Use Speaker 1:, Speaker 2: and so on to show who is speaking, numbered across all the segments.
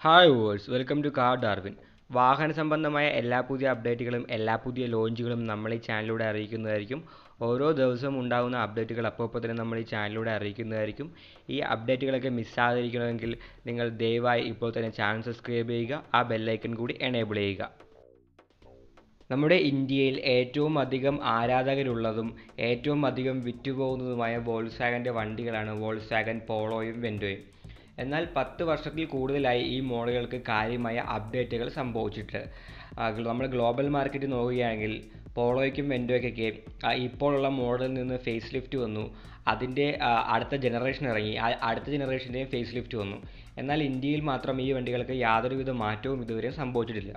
Speaker 1: hi viewers welcome to car Darwin വാഹന സംബന്ധമായ എല്ലാ പുതിയ അപ്ഡേറ്റുകളും എല്ലാ പുതിയ ലോഞ്ചുകളും നമ്മൾ ഈ ചാനലിലൂടെ അറിയിക്കുന്നതായിരിക്കും ഓരോ ദിവസവും ഉണ്ടാകുന്ന അപ്ഡേറ്റുകൾ അപ്പോൾ അപ്പോൾ തന്നെ നമ്മൾ ഈ ചാനലിലൂടെ അറിയിക്കുന്നതായിരിക്കും ഈ അപ്ഡേറ്റുകളൊക്കെ മിസ്സാതിരിക്കണമെങ്കിൽ നിങ്ങൾ ദയവായി ഇപ്പോൾ തന്നെ ചാനൽ സബ്സ്ക്രൈബ് ചെയ്യുക ആ ബെല്ലൈക്കൺ കൂടി എനേബിൾ ചെയ്യുക നമ്മുടെ ഇന്ത്യയിൽ ഏറ്റവും അധികം ആരാധകരുള്ളതും ഏറ്റവും അധികം വിറ്റുപോകുന്നതുമായ വോൾസ്വാഗൻ്റെ വണ്ടികളാണ് വോൾസ്വാഗൻ പോളോയും വെൻഡോയും എന്നാൽ പത്ത് വർഷത്തിൽ കൂടുതലായി ഈ മോഡലുകൾക്ക് കാര്യമായ അപ്ഡേറ്റുകൾ സംഭവിച്ചിട്ട് ആ, ഗ്ലോ- നമ്മൾ ഗ്ലോബൽ മാർക്കറ്റ് നോക്കുകയാണെങ്കിൽ പോളോയ്ക്കും വെൻഡോയ്ക്കൊക്കെ ആ, ഇപ്പോഴുള്ള മോഡലിൽ നിന്ന് ഫേസ് ലിഫ്റ്റ് വന്നു അതിൻ്റെ ആ, അടുത്ത ജനറേഷൻ ഇറങ്ങി ആ അടുത്ത ജനറേഷൻ്റെയും ഫേസ് ലിഫ്റ്റ് വന്നു എന്നാൽ ഇന്ത്യയിൽ മാത്രം ഈ വണ്ടികൾക്ക് യാതൊരുവിധ മാറ്റവും ഇതുവരെ സംഭവിച്ചിട്ടില്ല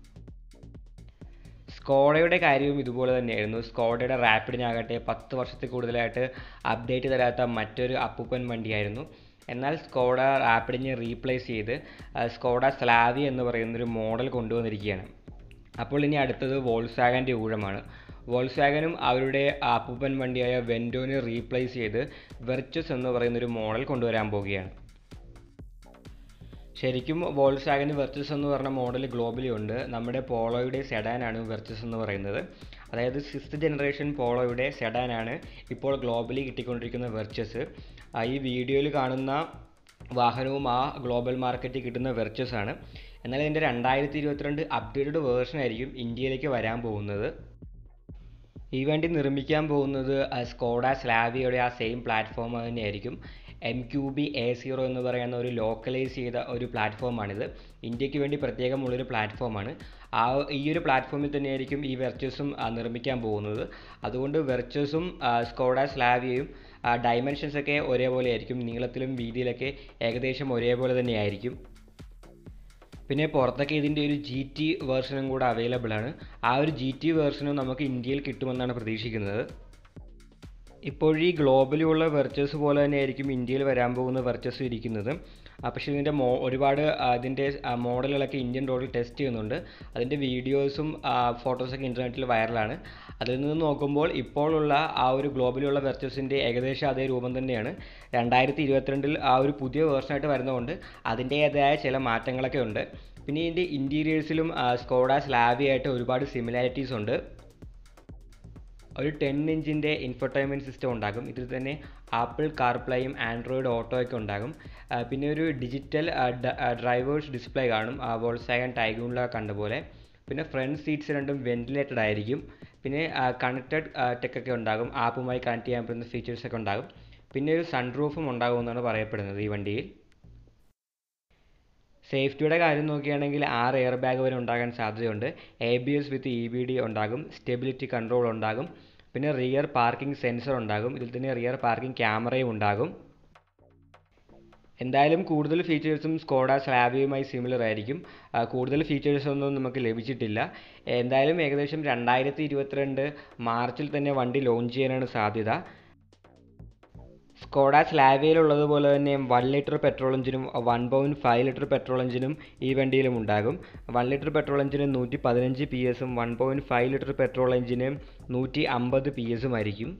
Speaker 1: സ്കോഡയുടെ കാര്യവും ഇതുപോലെ തന്നെയായിരുന്നു സ്കോഡയുടെ റാപ്പിഡിനാകട്ടെ പത്ത് വർഷത്തിൽ കൂടുതലായിട്ട് അപ്ഡേറ്റ് തരാത്ത മറ്റൊരു അപ്പൂപ്പൻ വണ്ടിയായിരുന്നു എന്നാൽ സ്കോഡ റാപ്പിഡിനെ റീപ്ലേസ് ചെയ്ത് ആ, സ്കോഡ സ്ലാവി എന്ന് പറയുന്നൊരു മോഡൽ കൊണ്ടുവന്നിരിക്കുകയാണ് അപ്പോൾ ഇനി അടുത്തത് വോൾസ്വാഗൻ്റെ ഊഴമാണ് വോൾസ്വാഗനും അവരുടെ അപ്പൂപ്പൻ വണ്ടിയായ വെൻഡോനെ റീപ്ലേസ് ചെയ്ത് വെർച്ചസ് എന്ന് പറയുന്നൊരു മോഡൽ കൊണ്ടുവരാൻ പോവുകയാണ് ശരിക്കും വോൾസ്വാഗന് വെർച്ചസ് എന്ന് പറഞ്ഞ മോഡൽ ഗ്ലോബലി ഉണ്ട് നമ്മുടെ പോളോയുടെ സെഡാനാണ് വെർച്ചസ് എന്ന് പറയുന്നത് അതായത് സിക്സ്ത് ജനറേഷൻ പോളോയുടെ സെഡാനാണ് ഇപ്പോൾ ഗ്ലോബലി കിട്ടിക്കൊണ്ടിരിക്കുന്ന വെർച്ചസ് ആ, ഈ വീഡിയോയിൽ കാണുന്ന വാഹനവും ആ ഗ്ലോബൽ മാർക്കറ്റിൽ കിട്ടുന്ന വെർച്ചസ് ആണ് എന്നാൽ ഇതിൻ്റെ രണ്ടായിരത്തി ഇരുപത്തിരണ്ട് അപ്ഡേറ്റഡ് വേർഷൻ ആയിരിക്കും ഇന്ത്യയിലേക്ക് വരാൻ പോകുന്നത് ഈ വണ്ടി നിർമ്മിക്കാൻ പോകുന്നത് ആ, സ്കോഡ സ്ലാവിയുടെ ആ സെയിം പ്ലാറ്റ്ഫോം തന്നെയായിരിക്കും M Q B A zero എന്ന് പറയുന്ന ഒരു ലോക്കലൈസ് ചെയ്ത ഒരു പ്ലാറ്റ്ഫോമാണിത് ഇന്ത്യക്ക് വേണ്ടി പ്രത്യേകമുള്ളൊരു പ്ലാറ്റ്ഫോമാണ് ആ ഈ ഒരു പ്ലാറ്റ്ഫോമിൽ തന്നെയായിരിക്കും ഈ വെർച്ചസും ആ, നിർമ്മിക്കാൻ പോകുന്നത് അതുകൊണ്ട് വെർച്ചസും സ്കോഡ സ്ലാവിയയും ഡൈമെൻഷൻസ് ഒക്കെ ഒരേപോലെ ആയിരിക്കും നീളത്തിലും വീതിയിലൊക്കെ ഏകദേശം ഒരേപോലെ തന്നെയായിരിക്കും പിന്നെ പുറത്തൊക്കെ ഇതിൻ്റെ ഒരു ജി ടി വേർഷനും കൂടെ അവൈലബിൾ ആണ് ആ ഒരു ജി ടി വേർഷനും നമുക്ക് ഇന്ത്യയിൽ കിട്ടുമെന്നാണ് പ്രതീക്ഷിക്കുന്നത് ഇപ്പോൾ ഈ ഗ്ലോബലി ഉള്ള വെർച്ചസ് പോലെ തന്നെ ആയിരിക്കും ഇന്ത്യയിൽ വരാൻ പോകുന്ന വെർച്ചസ് ഇരിക്കുന്നത് ആ, പക്ഷേ ഇതിൻ്റെ മോ ഒരുപാട് ആ, ഇതിൻ്റെ ആ, മോഡലുകളൊക്കെ ഇന്ത്യൻ റോഡിൽ ടെസ്റ്റ് ചെയ്യുന്നുണ്ട് അതിൻ്റെ വീഡിയോസും ഫോട്ടോസൊക്കെ ഇൻ്റർനെറ്റിൽ വൈറലാണ് അതിൽ നിന്ന് നോക്കുമ്പോൾ ഇപ്പോഴുള്ള ആ ഒരു ഗ്ലോബലിയുള്ള വെർച്ചസിൻ്റെ ഏകദേശം അതേ രൂപം തന്നെയാണ് രണ്ടായിരത്തി ഇരുപത്തിരണ്ടിൽ ആ ഒരു പുതിയ വേർഷനായിട്ട് വരുന്നതുകൊണ്ട് അതിൻ്റേതായ ചില മാറ്റങ്ങളൊക്കെ ഉണ്ട് പിന്നെ ഇതിൻ്റെ ഇൻറ്റീരിയേഴ്സിലും സ്കോഡ സ്ലാവിയായിട്ട് ഒരുപാട് സിമിലാരിറ്റീസ് ഉണ്ട് ഒരു ടെൻ ഇഞ്ചിൻ്റെ ഇൻഫർടൈൻമെൻറ്റ് സിസ്റ്റം ഉണ്ടാകും ഇതിൽ തന്നെ ആപ്പിൾ കാർപ്ലേയും ആൻഡ്രോയിഡ് ഓട്ടോ ഒക്കെ ഉണ്ടാകും ആ, പിന്നെ ഒരു ഡിജിറ്റൽ ഡ്രൈവേഴ്സ് ഡിസ്പ്ലേ കാണും വോൾസാഗൻ ടൈഗൂണിലൊക്കെ കണ്ട പോലെ പിന്നെ ഫ്രണ്ട് സീറ്റ്സ് രണ്ടും വെന്റിലേറ്റഡ് ആയിരിക്കും പിന്നെ കണക്റ്റഡ് ടെക് ഒക്കെ ഉണ്ടാകും ആപ്പുമായി കണക്ട് ചെയ്യാൻ പറ്റുന്ന ഫീച്ചേഴ്സ് ഒക്കെ ഉണ്ടാകും പിന്നെ ഒരു സൺറൂഫും ഉണ്ടാകുമെന്നാണ് പറയപ്പെടുന്നത് ഈ വണ്ടിയിൽ സേഫ്റ്റിയുടെ കാര്യം നോക്കുകയാണെങ്കിൽ ആറ് എയർ ബാഗ് വരെ ഉണ്ടാകാൻ സാധ്യതയുണ്ട് A B S with E B D ഉണ്ടാകും സ്റ്റെബിലിറ്റി കൺട്രോൾ ഉണ്ടാകും പിന്നെ റിയർ പാർക്കിംഗ് സെൻസർ ഉണ്ടാകും ഇതിൽ തന്നെ റിയർ പാർക്കിംഗ് ക്യാമറയും ഉണ്ടാകും എന്തായാലും കൂടുതൽ ഫീച്ചേഴ്സും സ്കോഡ സ്ലാബിയുമായി സിമിലർ ആയിരിക്കും ആ, കൂടുതൽ ഫീച്ചേഴ്സ് ഒന്നും നമുക്ക് ലഭിച്ചിട്ടില്ല എന്തായാലും ഏകദേശം രണ്ടായിരത്തി ഇരുപത്തിരണ്ട് മാർച്ചിൽ തന്നെ വണ്ടി ലോഞ്ച് ചെയ്യാനാണ് സാധ്യത സ്കോഡ സ്ലാവിയയിലുള്ളതുപോലെ തന്നെ വൺ ലിറ്റർ പെട്രോൾ എഞ്ചിനും one point five litre petrol എഞ്ചിനും ഈ വണ്ടിയിലും ഉണ്ടാകും വൺ ലിറ്റർ പെട്രോൾ എഞ്ചിന് നൂറ്റി പതിനഞ്ച് പി എസും one point five litre petrol എഞ്ചിന് നൂറ്റി അമ്പത് പി എസും ആയിരിക്കും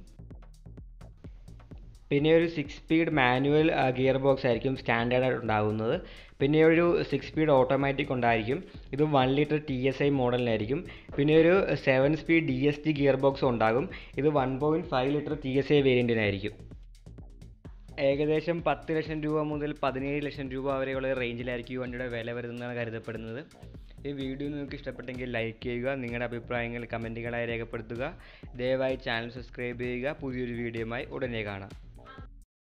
Speaker 1: പിന്നെ ഒരു six speed manual gear box ആയിരിക്കും സ്റ്റാൻഡേർഡ് ആയിട്ട് ഉണ്ടാകുന്നത് പിന്നെ ഒരു സിക്സ് സ്പീഡ് ഓട്ടോമാറ്റിക് ഉണ്ടായിരിക്കും ഇത് one litre T S I മോഡലിനായിരിക്കും പിന്നെ ഒരു seven speed D S T gear box ഉണ്ടാകും ഇത് one point five litre T S I വേരിയൻറ്റിനായിരിക്കും ഏകദേശം പത്ത് ലക്ഷം രൂപ മുതൽ പതിനേഴ് ലക്ഷം രൂപ വരെയുള്ള റേഞ്ചിലായിരിക്കും ഈ വണ്ടിയുടെ വില വരുന്നതാണ് കരുതപ്പെടുന്നത് ഈ വീഡിയോ നിങ്ങൾക്ക് ഇഷ്ടപ്പെട്ടെങ്കിൽ ലൈക്ക് ചെയ്യുക നിങ്ങളുടെ അഭിപ്രായങ്ങൾ കമൻറ്റുകളായി രേഖപ്പെടുത്തുക ദയവായി ചാനൽ സബ്സ്ക്രൈബ് ചെയ്യുക പുതിയൊരു വീഡിയോയുമായി ഉടനെ കാണാം